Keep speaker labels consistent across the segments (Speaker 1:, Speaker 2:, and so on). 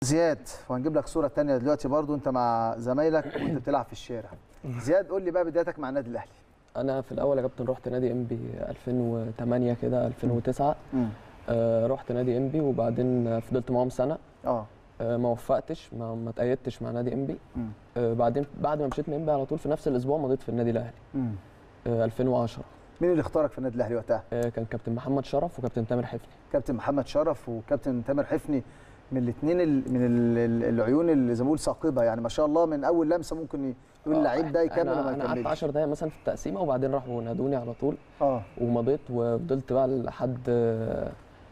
Speaker 1: زياد وهنجيب لك صوره تانية دلوقتي برضو انت مع زمايلك وانت بتلعب في الشارع زياد قول لي بقى بدايتك مع النادي الاهلي
Speaker 2: انا في الاول يا كابتن رحت نادي انبي 2008 كده 2009 آه رحت نادي انبي وبعدين فضلت معاهم سنه
Speaker 1: اه
Speaker 2: آه ما وفقتش ما ما اتأيدتش مع نادي انبي
Speaker 1: مم.
Speaker 2: آه بعدين بعد ما مشيت من انبي على طول في نفس الاسبوع مضيت في النادي الاهلي
Speaker 1: مم.
Speaker 2: آه 2010
Speaker 1: مين اللي اختارك في النادي الاهلي وقتها
Speaker 2: آه كان كابتن محمد شرف وكابتن تامر حفني
Speaker 1: كابتن محمد شرف وكابتن تامر حفني من الاثنين من ال- ال- العيون اللي زي ما بقول ثاقبه يعني ما شاء الله من اول لمسه ممكن يقول اللعيب ده يكمل
Speaker 2: انا
Speaker 1: ولا
Speaker 2: انا
Speaker 1: ما
Speaker 2: قعدت
Speaker 1: يكملش
Speaker 2: 10 دقايق مثلا في التقسيمه وبعدين راحوا نادوني على طول
Speaker 1: اه
Speaker 2: ومضيت وفضلت بقى لحد آه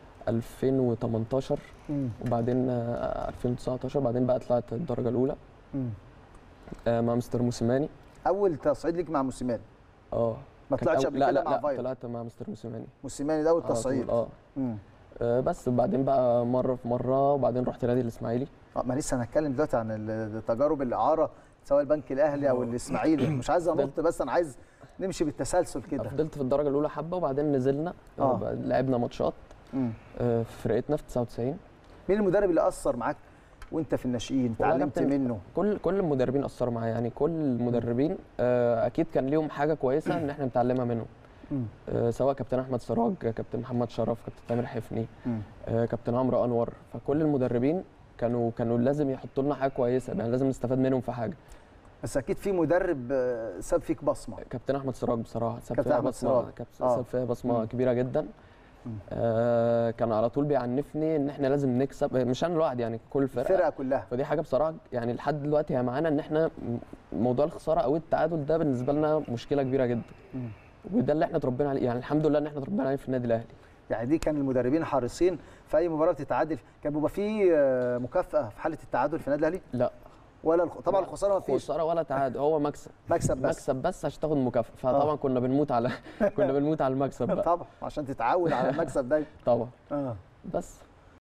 Speaker 2: 2018
Speaker 1: مم.
Speaker 2: وبعدين آه 2019 بعدين بقى طلعت الدرجه الاولى
Speaker 1: مم.
Speaker 2: آه مع مستر موسيماني
Speaker 1: اول تصعيد ليك مع موسيماني
Speaker 2: اه
Speaker 1: ما
Speaker 2: كانت
Speaker 1: طلعتش
Speaker 2: أول-
Speaker 1: قبل
Speaker 2: لا
Speaker 1: كده
Speaker 2: لا
Speaker 1: مع
Speaker 2: لا
Speaker 1: فايلر
Speaker 2: طلعت مع مستر موسيماني
Speaker 1: موسيماني ده اول
Speaker 2: على طول،
Speaker 1: تصعيد
Speaker 2: اه
Speaker 1: مم.
Speaker 2: آه، بس وبعدين بقى مره في مره وبعدين رحت نادي الاسماعيلي
Speaker 1: اه ما لسه هنتكلم دلوقتي عن ال- تجارب الاعاره سواء البنك الاهلي او الاسماعيلي مش عايز انط بس انا عايز نمشي بالتسلسل كده
Speaker 2: فضلت في الدرجه الاولى حبه وبعدين نزلنا
Speaker 1: آه.
Speaker 2: آه. بقى لعبنا ماتشات
Speaker 1: مم.
Speaker 2: آه، في فرقتنا في 99
Speaker 1: مين المدرب اللي اثر معاك وانت في الناشئين
Speaker 2: والله
Speaker 1: اتعلمت
Speaker 2: كابتن،
Speaker 1: منه
Speaker 2: كل كل المدربين اثروا معايا يعني كل المدربين آه، اكيد كان ليهم حاجه كويسه ان احنا نتعلمها منهم
Speaker 1: مم.
Speaker 2: آه، سواء كابتن احمد سراج كابتن محمد شرف كابتن تامر حفني
Speaker 1: مم.
Speaker 2: آه، كابتن عمرو انور فكل المدربين كانوا كانوا لازم يحطوا لنا حاجه كويسه يعني لازم نستفاد منهم في حاجه
Speaker 1: بس اكيد في مدرب آه، ساب فيك بصمه
Speaker 2: كابتن احمد سراج بصراحه ساب
Speaker 1: كابتن
Speaker 2: فيها
Speaker 1: أحمد
Speaker 2: بصمه
Speaker 1: سراج.
Speaker 2: كابتن
Speaker 1: آه.
Speaker 2: ساب فيها بصمه
Speaker 1: مم.
Speaker 2: كبيره جدا
Speaker 1: مم.
Speaker 2: آه كان على طول بيعنفني ان احنا لازم نكسب مش انا لوحدي يعني كل فرقه
Speaker 1: الفرقه كلها
Speaker 2: فدي حاجه بصراحه يعني لحد دلوقتي هي معانا ان احنا م- موضوع الخساره او التعادل ده بالنسبه لنا مشكله كبيره جدا
Speaker 1: مم.
Speaker 2: وده اللي احنا اتربينا عليه يعني الحمد لله ان احنا اتربينا عليه في النادي الاهلي
Speaker 1: يعني دي كان المدربين حريصين في اي مباراه تتعادل كان بيبقى في آه، مكافاه في حاله التعادل في النادي الاهلي
Speaker 2: لا
Speaker 1: ولا الخ... طبعا الخساره ما فيش
Speaker 2: خساره ولا تعادل هو مكسب
Speaker 1: مكسب بس
Speaker 2: مكسب بس عشان تاخد مكافاه فطبعا كنا بنموت على كنا بنموت على المكسب بقى
Speaker 1: طبعا عشان تتعود على المكسب ده
Speaker 2: طبعا
Speaker 1: اه
Speaker 2: بس